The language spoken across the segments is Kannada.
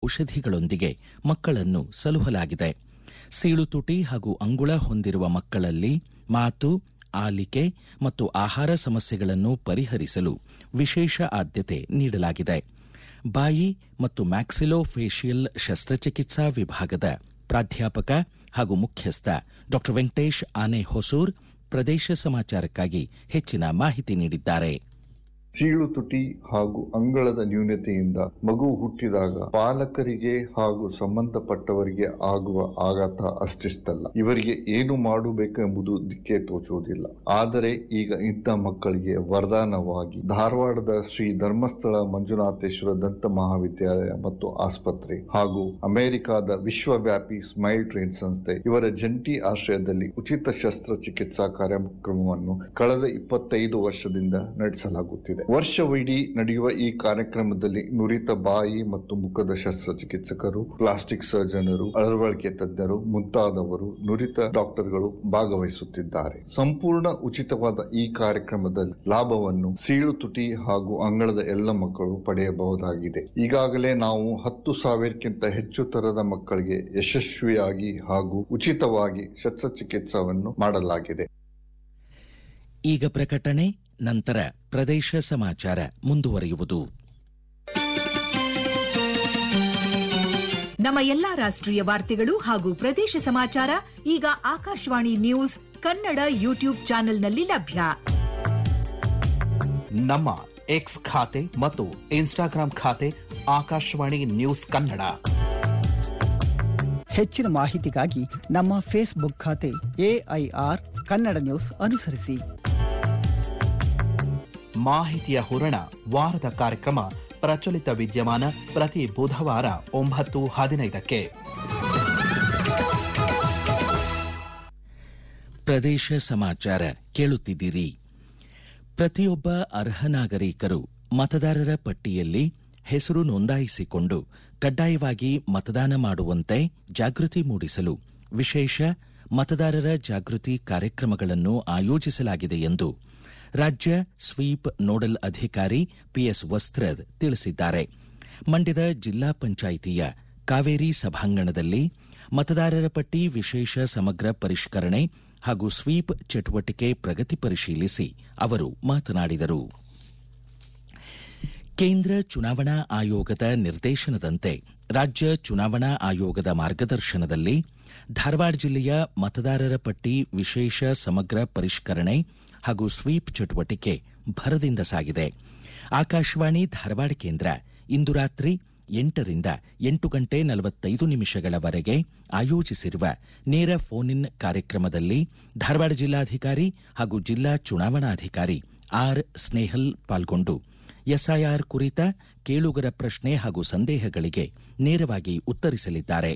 ಔಷಧಿಗಳೊಂದಿಗೆ ಮಕ್ಕಳನ್ನು ಸಲುಹಲಾಗಿದೆ ಸೀಳುತುಟಿ ಹಾಗೂ ಅಂಗುಳ ಹೊಂದಿರುವ ಮಕ್ಕಳಲ್ಲಿ ಮಾತು ಆಲಿಕೆ ಮತ್ತು ಆಹಾರ ಸಮಸ್ಯೆಗಳನ್ನು ಪರಿಹರಿಸಲು ವಿಶೇಷ ಆದ್ಯತೆ ನೀಡಲಾಗಿದೆ ಬಾಯಿ ಮತ್ತು ಮ್ಯಾಕ್ಸಿಲೋಫೇಶಿಯಲ್ ಶಸ್ತ್ರಚಿಕಿತ್ಸಾ ವಿಭಾಗದ ಪ್ರಾಧ್ಯಾಪಕ ಹಾಗೂ ಮುಖ್ಯಸ್ಥ ಡಾ ವೆಂಕಟೇಶ್ ಆನೆ ಹೊಸೂರ್ ಪ್ರದೇಶ ಸಮಾಚಾರಕ್ಕಾಗಿ ಹೆಚ್ಚಿನ ಮಾಹಿತಿ ನೀಡಿದ್ದಾರೆ ಸೀಳು ತುಟಿ ಹಾಗೂ ಅಂಗಳದ ನ್ಯೂನತೆಯಿಂದ ಮಗು ಹುಟ್ಟಿದಾಗ ಪಾಲಕರಿಗೆ ಹಾಗೂ ಸಂಬಂಧಪಟ್ಟವರಿಗೆ ಆಗುವ ಆಘಾತ ಅಷ್ಟಿಷ್ಟಲ್ಲ ಇವರಿಗೆ ಏನು ಮಾಡಬೇಕೆಂಬುದು ದಿಕ್ಕೆ ತೋಚುವುದಿಲ್ಲ ಆದರೆ ಈಗ ಇಂಥ ಮಕ್ಕಳಿಗೆ ವರದಾನವಾಗಿ ಧಾರವಾಡದ ಶ್ರೀ ಧರ್ಮಸ್ಥಳ ಮಂಜುನಾಥೇಶ್ವರ ದಂತ ಮಹಾವಿದ್ಯಾಲಯ ಮತ್ತು ಆಸ್ಪತ್ರೆ ಹಾಗೂ ಅಮೆರಿಕಾದ ವಿಶ್ವವ್ಯಾಪಿ ಸ್ಮೈಲ್ ಟ್ರೈನ್ ಸಂಸ್ಥೆ ಇವರ ಜಂಟಿ ಆಶ್ರಯದಲ್ಲಿ ಉಚಿತ ಶಸ್ತ್ರಚಿಕಿತ್ಸಾ ಕಾರ್ಯಕ್ರಮವನ್ನು ಕಳೆದ ಇಪ್ಪತ್ತೈದು ವರ್ಷದಿಂದ ನಡೆಸಲಾಗುತ್ತಿದೆ ವರ್ಷವಿಡೀ ನಡೆಯುವ ಈ ಕಾರ್ಯಕ್ರಮದಲ್ಲಿ ನುರಿತ ಬಾಯಿ ಮತ್ತು ಮುಖದ ಶಸ್ತ್ರಚಿಕಿತ್ಸಕರು ಪ್ಲಾಸ್ಟಿಕ್ ಸರ್ಜನರು ಅಳವಡಿಕೆ ತಜ್ಞರು ಮುಂತಾದವರು ನುರಿತ ಡಾಕ್ಟರ್ಗಳು ಭಾಗವಹಿಸುತ್ತಿದ್ದಾರೆ ಸಂಪೂರ್ಣ ಉಚಿತವಾದ ಈ ಕಾರ್ಯಕ್ರಮದಲ್ಲಿ ಲಾಭವನ್ನು ಸೀಳು ತುಟಿ ಹಾಗೂ ಅಂಗಳದ ಎಲ್ಲ ಮಕ್ಕಳು ಪಡೆಯಬಹುದಾಗಿದೆ ಈಗಾಗಲೇ ನಾವು ಹತ್ತು ಸಾವಿರಕ್ಕಿಂತ ಹೆಚ್ಚು ತರದ ಮಕ್ಕಳಿಗೆ ಯಶಸ್ವಿಯಾಗಿ ಹಾಗೂ ಉಚಿತವಾಗಿ ಶಸ್ತ್ರಚಿಕಿತ್ಸವನ್ನು ಮಾಡಲಾಗಿದೆ ಈಗ ಪ್ರಕಟಣೆ ನಂತರ ಪ್ರದೇಶ ಸಮಾಚಾರ ಮುಂದುವರಿಯುವುದು ನಮ್ಮ ಎಲ್ಲಾ ರಾಷ್ಟ್ರೀಯ ವಾರ್ತೆಗಳು ಹಾಗೂ ಪ್ರದೇಶ ಸಮಾಚಾರ ಈಗ ಆಕಾಶವಾಣಿ ನ್ಯೂಸ್ ಕನ್ನಡ ಯೂಟ್ಯೂಬ್ ಚಾನೆಲ್ನಲ್ಲಿ ಲಭ್ಯ ನಮ್ಮ ಎಕ್ಸ್ ಖಾತೆ ಮತ್ತು ಇನ್ಸ್ಟಾಗ್ರಾಂ ಖಾತೆ ಆಕಾಶವಾಣಿ ನ್ಯೂಸ್ ಕನ್ನಡ ಹೆಚ್ಚಿನ ಮಾಹಿತಿಗಾಗಿ ನಮ್ಮ ಫೇಸ್ಬುಕ್ ಖಾತೆ ಎಐಆರ್ ಕನ್ನಡ ನ್ಯೂಸ್ ಅನುಸರಿಸಿ ಮಾಹಿತಿಯ ಹೂರಣ ವಾರದ ಕಾರ್ಯಕ್ರಮ ಪ್ರಚಲಿತ ವಿದ್ಯಮಾನ ಪ್ರತಿ ಬುಧವಾರ ಒಂಬತ್ತು ಹದಿನೈದಕ್ಕೆ ಪ್ರದೇಶ ಸಮಾಚಾರ ಕೇಳುತ್ತಿದ್ದೀರಿ ಪ್ರತಿಯೊಬ್ಬ ಅರ್ಹ ನಾಗರಿಕರು ಮತದಾರರ ಪಟ್ಟಿಯಲ್ಲಿ ಹೆಸರು ನೋಂದಾಯಿಸಿಕೊಂಡು ಕಡ್ಡಾಯವಾಗಿ ಮತದಾನ ಮಾಡುವಂತೆ ಜಾಗೃತಿ ಮೂಡಿಸಲು ವಿಶೇಷ ಮತದಾರರ ಜಾಗೃತಿ ಕಾರ್ಯಕ್ರಮಗಳನ್ನು ಆಯೋಜಿಸಲಾಗಿದೆ ಎಂದು ರಾಜ್ಯ ಸ್ವೀಪ್ ನೋಡಲ್ ಅಧಿಕಾರಿ ಪಿಎಸ್ ವಸ್ತ್ರದ್ ತಿಳಿಸಿದ್ದಾರೆ ಮಂಡ್ಯದ ಜಿಲ್ಲಾ ಪಂಚಾಯಿತಿಯ ಕಾವೇರಿ ಸಭಾಂಗಣದಲ್ಲಿ ಮತದಾರರ ಪಟ್ಟಿ ವಿಶೇಷ ಸಮಗ್ರ ಪರಿಷ್ಕರಣೆ ಹಾಗೂ ಸ್ವೀಪ್ ಚಟುವಟಿಕೆ ಪ್ರಗತಿ ಪರಿಶೀಲಿಸಿ ಅವರು ಮಾತನಾಡಿದರು ಕೇಂದ್ರ ಚುನಾವಣಾ ಆಯೋಗದ ನಿರ್ದೇಶನದಂತೆ ರಾಜ್ಯ ಚುನಾವಣಾ ಆಯೋಗದ ಮಾರ್ಗದರ್ಶನದಲ್ಲಿ ಧಾರವಾಡ ಜಿಲ್ಲೆಯ ಮತದಾರರ ಪಟ್ಟಿ ವಿಶೇಷ ಸಮಗ್ರ ಪರಿಷ್ಕರಣೆ ಹಾಗೂ ಸ್ವೀಪ್ ಚಟುವಟಿಕೆ ಭರದಿಂದ ಸಾಗಿದೆ ಆಕಾಶವಾಣಿ ಧಾರವಾಡ ಕೇಂದ್ರ ಇಂದು ರಾತ್ರಿ ಎಂಟರಿಂದ ಎಂಟು ಗಂಟೆ ನಲವತ್ತೈದು ನಿಮಿಷಗಳವರೆಗೆ ಆಯೋಜಿಸಿರುವ ನೇರ ಫೋನ್ ಇನ್ ಕಾರ್ಯಕ್ರಮದಲ್ಲಿ ಧಾರವಾಡ ಜಿಲ್ಲಾಧಿಕಾರಿ ಹಾಗೂ ಜಿಲ್ಲಾ ಚುನಾವಣಾಧಿಕಾರಿ ಆರ್ ಸ್ನೇಹಲ್ ಪಾಲ್ಗೊಂಡು ಎಸ್ಐಆರ್ ಕುರಿತ ಕೇಳುಗರ ಪ್ರಶ್ನೆ ಹಾಗೂ ಸಂದೇಹಗಳಿಗೆ ನೇರವಾಗಿ ಉತ್ತರಿಸಲಿದ್ದಾರೆ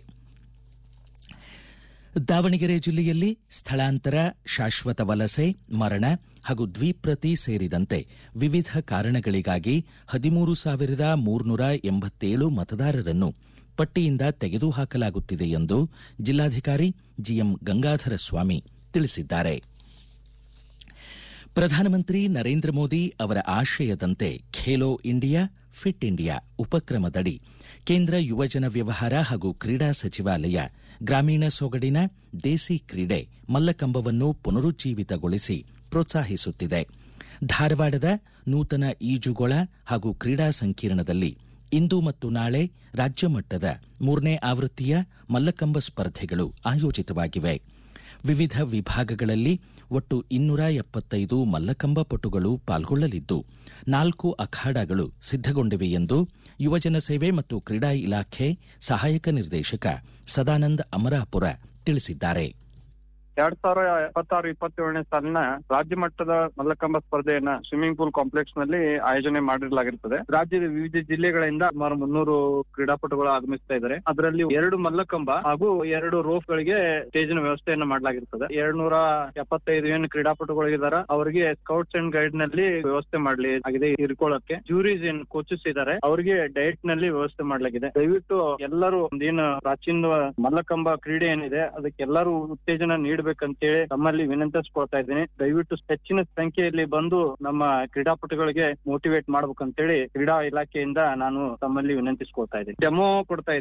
ದಾವಣಗೆರೆ ಜಿಲ್ಲೆಯಲ್ಲಿ ಸ್ಥಳಾಂತರ ಶಾಶ್ವತ ವಲಸೆ ಮರಣ ಹಾಗೂ ದ್ವಿಪ್ರತಿ ಸೇರಿದಂತೆ ವಿವಿಧ ಕಾರಣಗಳಿಗಾಗಿ ಹದಿಮೂರು ಸಾವಿರದ ಮೂರ್ನೂರ ಎಂಬತ್ತೇಳು ಮತದಾರರನ್ನು ಪಟ್ಟಿಯಿಂದ ತೆಗೆದುಹಾಕಲಾಗುತ್ತಿದೆ ಎಂದು ಜಿಲ್ಲಾಧಿಕಾರಿ ಜಿಎಂ ಗಂಗಾಧರ ಸ್ವಾಮಿ ತಿಳಿಸಿದ್ದಾರೆ ಪ್ರಧಾನಮಂತ್ರಿ ನರೇಂದ್ರ ಮೋದಿ ಅವರ ಆಶಯದಂತೆ ಖೇಲೋ ಇಂಡಿಯಾ ಫಿಟ್ ಇಂಡಿಯಾ ಉಪಕ್ರಮದಡಿ ಕೇಂದ್ರ ಯುವಜನ ವ್ಯವಹಾರ ಹಾಗೂ ಕ್ರೀಡಾ ಸಚಿವಾಲಯ ಗ್ರಾಮೀಣ ಸೊಗಡಿನ ದೇಸಿ ಕ್ರೀಡೆ ಮಲ್ಲಕಂಬವನ್ನು ಪುನರುಜ್ಜೀವಿತಗೊಳಿಸಿ ಪ್ರೋತ್ಸಾಹಿಸುತ್ತಿದೆ ಧಾರವಾಡದ ನೂತನ ಈಜುಗೊಳ ಹಾಗೂ ಕ್ರೀಡಾ ಸಂಕೀರ್ಣದಲ್ಲಿ ಇಂದು ಮತ್ತು ನಾಳೆ ರಾಜ್ಯ ಮಟ್ಟದ ಮೂರನೇ ಆವೃತ್ತಿಯ ಮಲ್ಲಕಂಬ ಸ್ಪರ್ಧೆಗಳು ಆಯೋಜಿತವಾಗಿವೆ ವಿವಿಧ ವಿಭಾಗಗಳಲ್ಲಿ ಒಟ್ಟು ಇನ್ನೂರ ಎಪ್ಪತ್ತೈದು ಮಲ್ಲಕಂಬ ಪಟುಗಳು ಪಾಲ್ಗೊಳ್ಳಲಿದ್ದು ನಾಲ್ಕು ಅಖಾಡಗಳು ಸಿದ್ದಗೊಂಡಿವೆ ಎಂದು ಯುವಜನ ಸೇವೆ ಮತ್ತು ಕ್ರೀಡಾ ಇಲಾಖೆ ಸಹಾಯಕ ನಿರ್ದೇಶಕ ಸದಾನಂದ್ ಅಮರಾಪುರ ತಿಳಿಸಿದ್ದಾರೆ ಎರಡ್ ಸಾವಿರ ಇಪ್ಪತ್ತಾರು ಇಪ್ಪತ್ತೇಳನೇ ಸಾಲಿನ ರಾಜ್ಯ ಮಟ್ಟದ ಮಲ್ಲಕಂಬ ಸ್ಪರ್ಧೆಯನ್ನ ಸ್ವಿಮ್ಮಿಂಗ್ ಪೂಲ್ ಕಾಂಪ್ಲೆಕ್ಸ್ ನಲ್ಲಿ ಆಯೋಜನೆ ಮಾಡಿರಲಾಗಿರುತ್ತದೆ ರಾಜ್ಯದ ವಿವಿಧ ಜಿಲ್ಲೆಗಳಿಂದ ಸುಮಾರು ಮುನ್ನೂರು ಕ್ರೀಡಾಪಟುಗಳು ಆಗಮಿಸ್ತಾ ಇದ್ದಾರೆ ಅದರಲ್ಲಿ ಎರಡು ಮಲ್ಲಕಂಬ ಹಾಗೂ ಎರಡು ರೋಫ್ ಗಳಿಗೆ ಸ್ಟೇಜಿನ ವ್ಯವಸ್ಥೆಯನ್ನು ಮಾಡಲಾಗಿರುತ್ತದೆ ಎರಡ್ ನೂರ ಎಪ್ಪತ್ತೈದು ಏನು ಕ್ರೀಡಾಪಟುಗಳಿದ್ದಾರೆ ಅವರಿಗೆ ಸ್ಕೌಟ್ಸ್ ಅಂಡ್ ಗೈಡ್ ನಲ್ಲಿ ವ್ಯವಸ್ಥೆ ಮಾಡಲಿ ಆಗಿದೆ ಇರ್ಕೊಳ್ಳಕ್ಕೆ ಜೂರೀಸ್ ಏನ್ ಕೋಚಸ್ ಇದ್ದಾರೆ ಅವರಿಗೆ ಡಯಟ್ ನಲ್ಲಿ ವ್ಯವಸ್ಥೆ ಮಾಡಲಾಗಿದೆ ದಯವಿಟ್ಟು ಎಲ್ಲರೂ ಏನು ಪ್ರಾಚೀನ ಮಲ್ಲಕಂಬ ಕ್ರೀಡೆ ಏನಿದೆ ಅದಕ್ಕೆ ಎಲ್ಲರೂ ಉತ್ತೇಜನ ನೀಡಬೇಕಂತೇಳಿ ತಮ್ಮಲ್ಲಿ ವಿನಂತಿಸ್ಕೊಳ್ತಾ ಇದ್ದೀನಿ ದಯವಿಟ್ಟು ಹೆಚ್ಚಿನ ಸಂಖ್ಯೆಯಲ್ಲಿ ಬಂದು ನಮ್ಮ ಕ್ರೀಡಾಪಟುಗಳಿಗೆ ಮೋಟಿವೇಟ್ ಮಾಡ್ಬೇಕಂತೇಳಿ ಕ್ರೀಡಾ ಇಲಾಖೆಯಿಂದ ನಾನು ತಮ್ಮಲ್ಲಿ ವಿನಂತಿಸ್ಕೊಳ್ತಾ ಇದ್ದೀನಿ ಡೆಮೋ ಕೊಡ್ತಾ